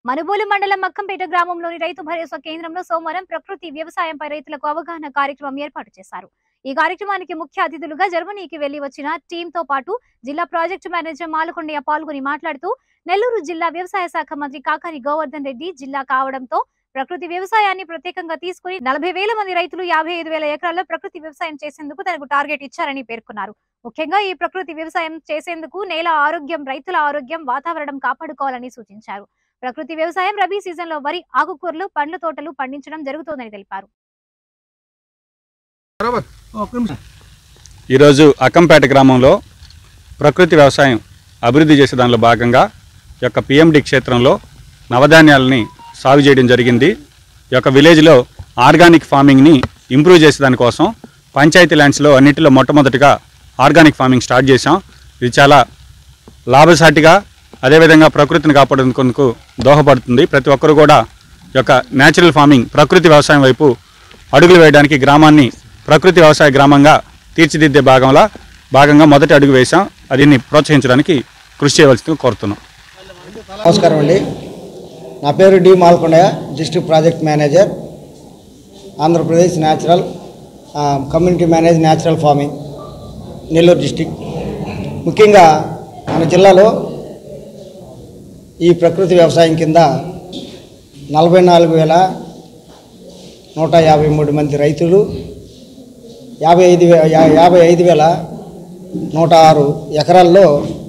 మనుబోలు మండలం మక్కంపేట గ్రామంలోని రైతు భరోసా కేంద్రంలో సోమవారం ప్రకృతి వ్యవసాయంపై రైతులకు అవగాహన కార్యక్రమం ఏర్పాటు చేశారు ఈ కార్యక్రమానికి ముఖ్య అతిథులుగా జర్మనీకి వెళ్లి వచ్చిన టీమ్ తో పాటు జిల్లా ప్రాజెక్టు మేనేజర్ మాలకొండయ్య పాల్గొని మాట్లాడుతూ నెల్లూరు జిల్లా వ్యవసాయ శాఖ మంత్రి కాకాని గోవర్ధన్ రెడ్డి జిల్లా కావడంతో ప్రకృతి వ్యవసాయాన్ని ప్రత్యేకంగా తీసుకుని నలభై వేల మంది రైతులు యాభై ఐదు వేల ఎకరాల్లో ప్రకృతి వ్యవసాయం చేసేందుకు తనకు టార్గెట్ ఇచ్చారని పేర్కొన్నారు ముఖ్యంగా ఈ ప్రకృతి వ్యవసాయం చేసేందుకు నేల ఆరోగ్యం రైతుల ఆరోగ్యం వాతావరణం కాపాడుకోవాలని సూచించారు ప్రకృతి వ్యవసాయం రబీ సీజన్ లో వరి ఆకుకూరలు పండ్ల తోటలు పండించడం జరుగుతోందని తెలిపారు ఈరోజు అక్కంపేట గ్రామంలో ప్రకృతి వ్యవసాయం అభివృద్ధి చేసే దానిలో భాగంగా ఈ యొక్క పిఎండి క్షేత్రంలో నవధాన్యాలని సాగు చేయడం జరిగింది ఈ యొక్క విలేజ్లో ఆర్గానిక్ ఫార్మింగ్ని ఇంప్రూవ్ చేసే దానికోసం పంచాయతీ ల్యాండ్స్లో అన్నిటిలో మొట్టమొదటిగా ఆర్గానిక్ ఫార్మింగ్ స్టార్ట్ చేసాం ఇది చాలా లాభసాటిగా అదేవిధంగా ప్రకృతిని కాపాడేందుకు దోహపడుతుంది ప్రతి ఒక్కరు కూడా ఈ యొక్క న్యాచురల్ ఫార్మింగ్ ప్రకృతి వ్యవసాయం వైపు అడుగులు వేయడానికి గ్రామాన్ని ప్రకృతి వ్యవసాయ గ్రామంగా తీర్చిదిద్దే భాగంలో భాగంగా మొదటి అడుగు వేశాం దీన్ని ప్రోత్సహించడానికి కృషి చేయవలసిందిగా కోరుతున్నాం నమస్కారం అండి నా పేరు D Malakondaiah district project manager Andhra Pradesh natural uh, community manage natural farming Nellore district ముఖ్యంగా మన జిల్లాలో ఈ ప్రకృతి వ్యవసాయం కింద నలభై నాలుగు వేల నూట యాభై మూడు మంది రైతులు యాభై ఐదు వే యా- యాభై ఐదు వేల నూట ఆరు ఎకరాల్లో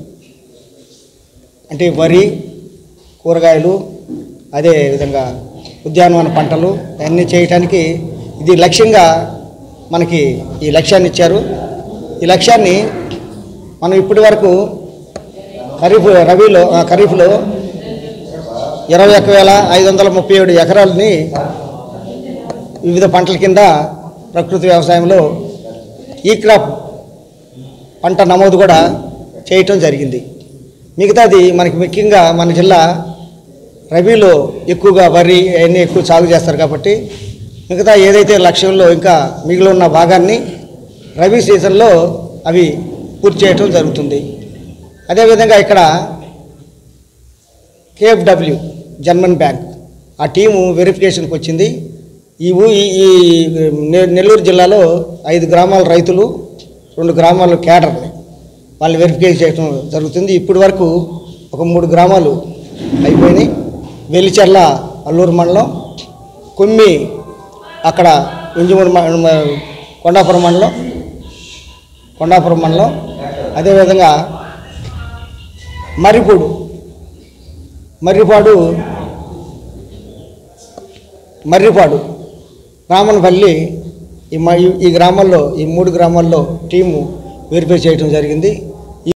అంటే వరి కూరగాయలు అదే విధంగా ఉద్యానవన పంటలు అన్నీ చేయటానికి ఇది లక్ష్యంగా మనకి ఈ లక్ష్యాన్ని ఇచ్చారు ఈ లక్ష్యాన్ని మనం ఇప్పటి వరకు ఖరీఫ్ రబీలో ఆ, ఖరీఫ్లో ఇరవై ఒక్క వేల ఐదు వందల ముప్పై ఏడు ఎకరాలని వివిధ పంటల కింద ప్రకృతి వ్యవసాయంలో ఈ క్రాప్ పంట నమోదు కూడా చేయటం జరిగింది మిగతాది మనకి ముఖ్యంగా మన జిల్లా రబీలో ఎక్కువగా వరి అవన్నీ ఎక్కువ సాగు చేస్తారు కాబట్టి మిగతా ఏదైతే లక్ష్యంలో ఇంకా మిగిలి ఉన్న భాగాన్ని రబీ సీజన్లో అవి పూర్తి చేయటం జరుగుతుంది అదేవిధంగా ఇక్కడ కేఎఫ్డబ్ల్యూ జర్మన్ బ్యాంక్ ఆ టీము వెరిఫికేషన్కి వచ్చింది ఈ ఊ ఈ ఈ నె- నెల్లూరు జిల్లాలో ఐదు గ్రామాల రైతులు రెండు గ్రామాల కేడర్ని వాళ్ళు వెరిఫికేషన్ చేయడం జరుగుతుంది ఇప్పటి వరకు ఒక మూడు గ్రామాలు అయిపోయినాయి వెల్లిచెర్ల అల్లూరు మండలం కొమ్మి అక్కడ ఇంజమూరు మ- మ- కొండాపురం మండలం కొండాపురం మండలం అదేవిధంగా మర్రిపూడు మర్రిపాడు మర్రిపాడు రామనపల్లి ఈ మ ఈ- ఈ గ్రామాల్లో ఈ మూడు గ్రామాల్లో టీము వెరిఫై చేయడం జరిగింది